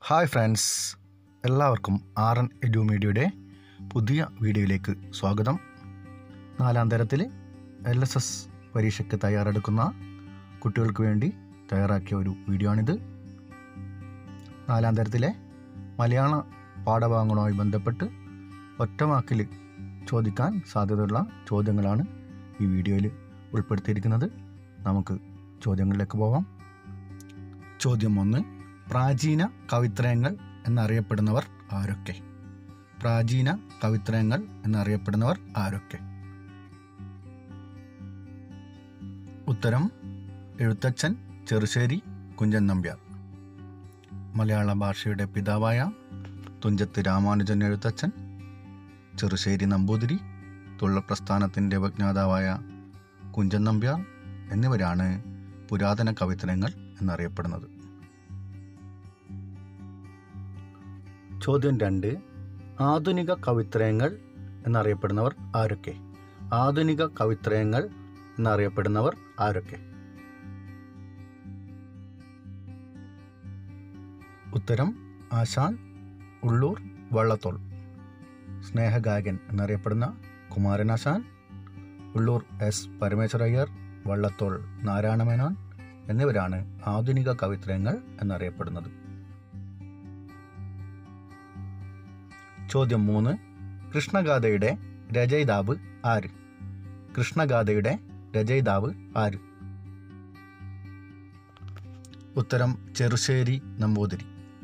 hi friends എല്ലാവർക്കും R N edu മീഡിയയുടെ പുതിയ വീഡിയോയിലേക്ക് സ്വാഗതം നാലാം തരത്തിൽ എൽ എസ് എസ് പരീക്ഷയ്ക്ക് തയ്യാറെടുക്കുന്ന കുട്ടികൾക്ക് വേണ്ടി തയ്യാറാക്കിയ ഒരു വീഡിയോ ആണിത് നാലാം തരത്തിലെ മലയാള പാഠഭാഗങ്ങളുമായി ബന്ധപ്പെട്ട് ഒറ്റവാക്കിൽ ചോദിക്കാൻ സാധ്യതയുള്ള ചോദ്യങ്ങളാണ് ഈ വീഡിയോയിൽ ഉൾപ്പെടുത്തിയിരിക്കുന്നത് നമുക്ക് ചോദ്യങ്ങളിലേക്ക് പോവാം ചോദ്യം ഒന്ന് പ്രാചീന കവിത്രയങ്ങൾ എന്നറിയപ്പെടുന്നവർ ആരൊക്കെ പ്രാചീന കവിത്രയങ്ങൾ എന്നറിയപ്പെടുന്നവർ ആരൊക്കെ ഉത്തരം എഴുത്തച്ഛൻ ചെറുശ്ശേരി കുഞ്ചൻ നമ്പ്യാർ മലയാള ഭാഷയുടെ പിതാവായ തുഞ്ചത്ത് രാമാനുജൻ എഴുത്തച്ഛൻ ചെറുശ്ശേരി നമ്പൂതിരി തുള്ളപ്രസ്ഥാനത്തിൻ്റെ ഉപജ്ഞാതാവായ കുഞ്ചൻ നമ്പ്യാർ എന്നിവരാണ് പുരാതന കവിത്രയങ്ങൾ എന്നറിയപ്പെടുന്നത് ചോദ്യം രണ്ട് ആധുനിക കവിത്രയങ്ങൾ എന്നറിയപ്പെടുന്നവർ ആരൊക്കെ ആധുനിക കവിത്രയങ്ങൾ എന്നറിയപ്പെടുന്നവർ ആരൊക്കെ ഉത്തരം ആശാൻ ഉള്ളൂർ വള്ളത്തോൾ സ്നേഹഗായകൻ എന്നറിയപ്പെടുന്ന കുമാരനാശാൻ ഉള്ളൂർ എസ് പരമേശ്വരയ്യർ വള്ളത്തോൾ നാരായണമേനോൻ എന്നിവരാണ് ആധുനിക കവിത്രയങ്ങൾ എന്നറിയപ്പെടുന്നത് ചോദ്യം മൂന്ന് കൃഷ്ണഗാഥയുടെ രചയിതാവ് ആര് കൃഷ്ണഗാഥയുടെ രചയിതാവ് ആര് ഉത്തരം ചെറുശ്ശേരി നമ്പൂതിരി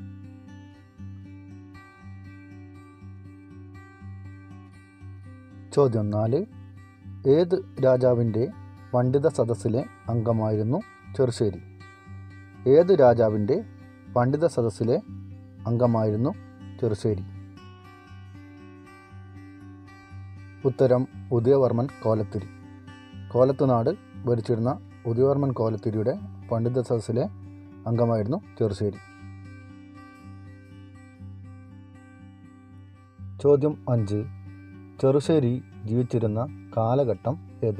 ചോദ്യം നാല് ഏത് രാജാവിൻ്റെ പണ്ഡിത സദസ്സിലെ അംഗമായിരുന്നു ചെറുശ്ശേരി ഏത് രാജാവിൻ്റെ പണ്ഡിത സദസ്സിലെ അംഗമായിരുന്നു ചെറുശ്ശേരി ഉത്തരം ഉദയവർമ്മൻ കോലത്തിരി കോലത്തുനാട് ഭരിച്ചിരുന്ന ഉദയവർമ്മൻ കോലത്തിരിയുടെ പണ്ഡിത സദസ്സിലെ അംഗമായിരുന്നു ചെറുശ്ശേരി ചോദ്യം അഞ്ച് ചെറുശ്ശേരി ജീവിച്ചിരുന്ന കാലഘട്ടം ഏത്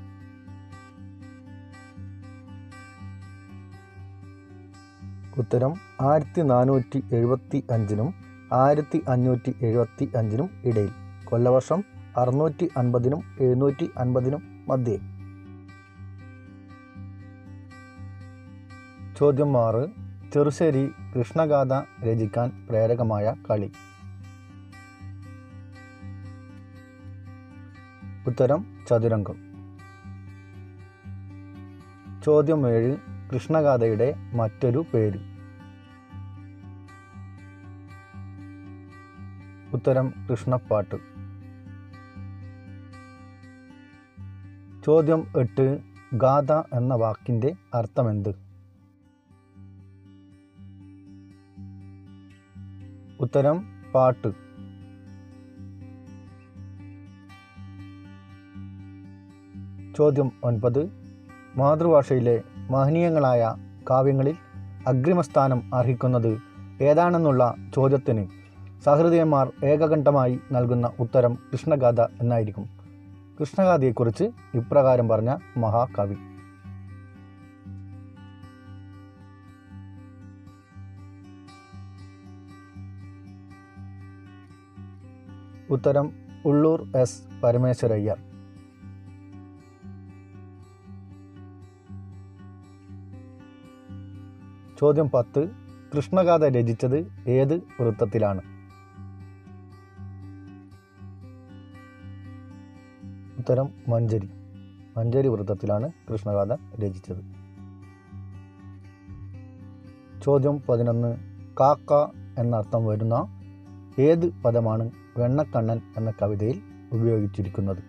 ഉത്തരം ആയിരത്തി നാനൂറ്റി എഴുപത്തി അഞ്ചിനും ആയിരത്തി അഞ്ഞൂറ്റി എഴുപത്തി അഞ്ചിനും ഇടയിൽ കൊല്ലവർഷം അറുന്നൂറ്റി അൻപതിനും എഴുന്നൂറ്റി അൻപതിനും മധ്യേ ചോദ്യം ആറ് ചെറുശ്ശേരി കൃഷ്ണഗാഥ രചിക്കാൻ പ്രേരകമായ കളി ഉത്തരം ചതുരംഗം ചോദ്യം ഏഴ് കൃഷ്ണഗാഥയുടെ മറ്റൊരു പേര് ഉത്തരം കൃഷ്ണപ്പാട്ട് ചോദ്യം എട്ട് ഗാഥ എന്ന വാക്കിൻ്റെ അർത്ഥമെന്ത് ഉത്തരം പാട്ട് ചോദ്യം ഒൻപത് മാതൃഭാഷയിലെ മഹനീയങ്ങളായ കാവ്യങ്ങളിൽ അഗ്രിമസ്ഥാനം അർഹിക്കുന്നത് ഏതാണെന്നുള്ള ചോദ്യത്തിന് സഹൃദയന്മാർ ഏകകണ്ഠമായി നൽകുന്ന ഉത്തരം കൃഷ്ണഗാഥ എന്നായിരിക്കും കൃഷ്ണഗാഥയെക്കുറിച്ച് ഇപ്രകാരം പറഞ്ഞ മഹാകവി ഉത്തരം ഉള്ളൂർ എസ് പരമേശ്വരയ്യർ ചോദ്യം പത്ത് കൃഷ്ണഗാഥ രചിച്ചത് ഏത് വൃത്തത്തിലാണ് ഉത്തരം മഞ്ചരി മഞ്ചരി വൃത്തത്തിലാണ് കൃഷ്ണഗാഥ രചിച്ചത് ചോദ്യം പതിനൊന്ന് കാക്ക എന്നർത്ഥം വരുന്ന ഏത് പദമാണ് വെണ്ണക്കണ്ണൻ എന്ന കവിതയിൽ ഉപയോഗിച്ചിരിക്കുന്നത്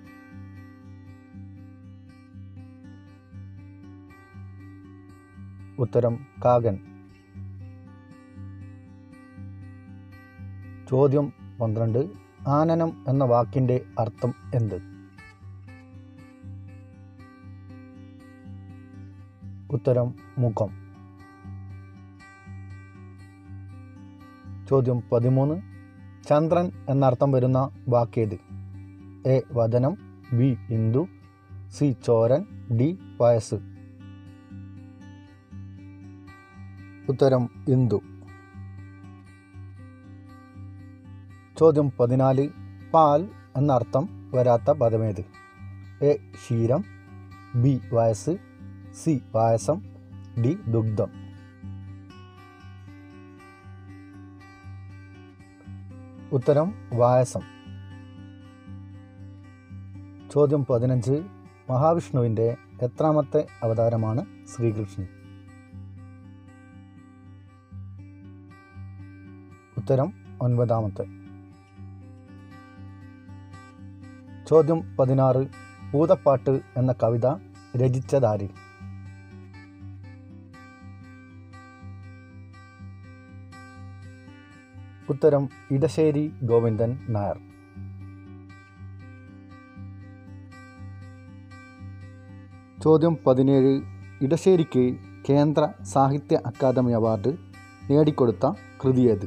ഉത്തരം കാകൻ ചോദ്യം പന്ത്രണ്ട് ആനനം എന്ന വാക്കിൻ്റെ അർത്ഥം എന്ത് ഉത്തരം മുഖം ചോദ്യം പതിമൂന്ന് ചന്ദ്രൻ എന്നർത്ഥം വരുന്ന വാക്കേത് എ വദനം ബി ഇന്ദു സി ചോരൻ ഡി വയസ്സ് ഉത്തരം ഇന്ദു ചോദ്യം പതിനാല് പാൽ എന്നർത്ഥം വരാത്ത പദമേത് എ ക്ഷീരം ബി വയസ്സ് സി പായസം ഡി ദുഗ്ധം ഉത്തരം വായസം ചോദ്യം പതിനഞ്ച് മഹാവിഷ്ണുവിൻ്റെ എത്രാമത്തെ അവതാരമാണ് ശ്രീകൃഷ്ണൻ ഉത്തരം ഒൻപതാമത്തെ ചോദ്യം പതിനാറ് ഭൂതപ്പാട്ട് എന്ന കവിത രചിച്ചതാര് ഉത്തരം ഇടശ്ശേരി ഗോവിന്ദൻ നായർ ചോദ്യം പതിനേഴ് ഇടശ്ശേരിക്ക് കേന്ദ്ര സാഹിത്യ അക്കാദമി അവാർഡ് നേടിക്കൊടുത്ത കൃതിയേത്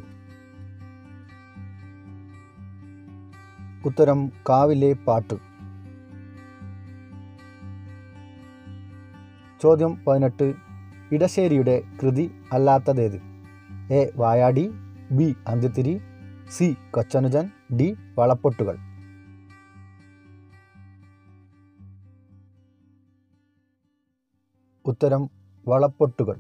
ഉത്തരം കാവിലെ പാട്ട് ചോദ്യം പതിനെട്ട് ഇടശ്ശേരിയുടെ കൃതി അല്ലാത്തതേത് A Vayadi B Anthyathiri C Kochanujan D Valappottukal ഉത്തരം വളപ്പൊട്ടുകൾ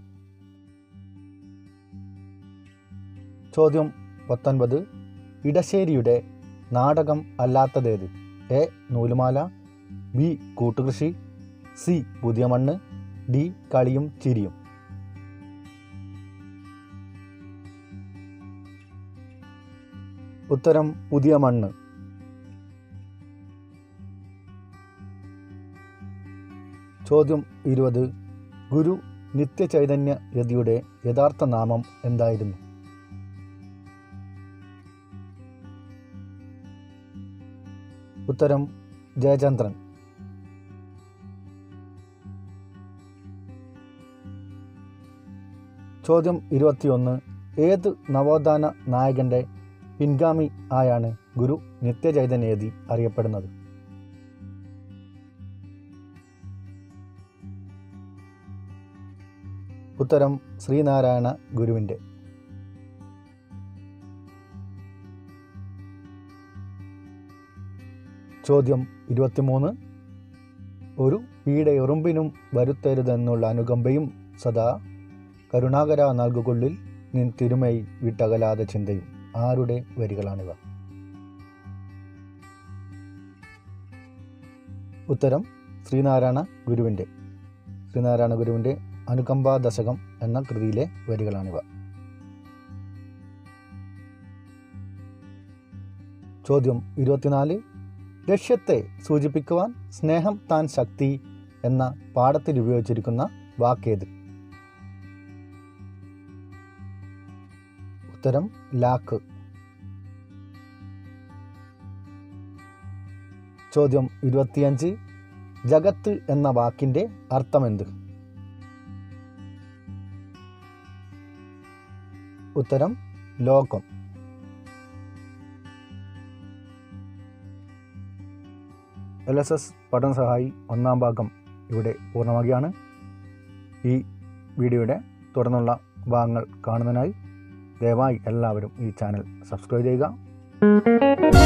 ചോദ്യം പത്തൊൻപത് ഇടശ്ശേരിയുടെ നാടകം അല്ലാത്തതേത് A Noolumala B Koottukrishi C Puthiya Mannu D കളിയും ചിരിയും ഉത്തരം പുതിയ മണ്ണ് ചോദ്യം ഇരുപത് ഗുരു നിത്യചൈതന്യ രതിയുടെ യഥാർത്ഥ നാമം എന്തായിരുന്നു ഉത്തരം ജയചന്ദ്രൻ ചോദ്യം ഇരുപത്തിയൊന്ന് ഏത് നവോത്ഥാന നായകന്റെ പിൻഗാമി ആയാണ് ഗുരു നിത്യചൈതന്യതി അറിയപ്പെടുന്നത് ഉത്തരം ശ്രീനാരായണ ഗുരുവിൻ്റെ ചോദ്യം ഇരുപത്തിമൂന്ന് ഒരു പീഡയുറുമ്പിനും വരുത്തരുതെന്നുള്ള അനുകമ്പയും സദാ കരുണാകര നൽകുകൊള്ളിൽ നിൻ തിരുമൈ വിട്ടകലാതെ ചിന്തയും ആരുടെ വരികളാണിവ ഉത്തരം ശ്രീനാരായണ ഗുരുവിൻ്റെ ശ്രീനാരായണ ഗുരുവിൻ്റെ അനുകമ്പാ ദശകം എന്ന കൃതിയിലെ വരികളാണിവ ചോദ്യം ഇരുപത്തിനാല് ലക്ഷ്യത്തെ സൂചിപ്പിക്കുവാൻ സ്നേഹം താൻ ശക്തി എന്ന പാഠത്തിൽ ഉപയോഗിച്ചിരിക്കുന്ന വാക്കേത് ഉത്തരം ലാക്ക് ചോദ്യം ഇരുപത്തിയഞ്ച് ജഗത്ത് എന്ന വാക്കിൻ്റെ അർത്ഥമെന്ത് ഉത്തരം ലോകം എൽ എസ് എസ് പഠന സഹായി ഒന്നാം ഭാഗം ഇവിടെ പൂർണ്ണമാകുകയാണ് ഈ വീഡിയോയുടെ തുടർന്നുള്ള ഭാഗങ്ങൾ കാണുന്നതിനായി ദയവായി എല്ലാവരും ഈ ചാനൽ സബ്സ്ക്രൈബ് ചെയ്യുക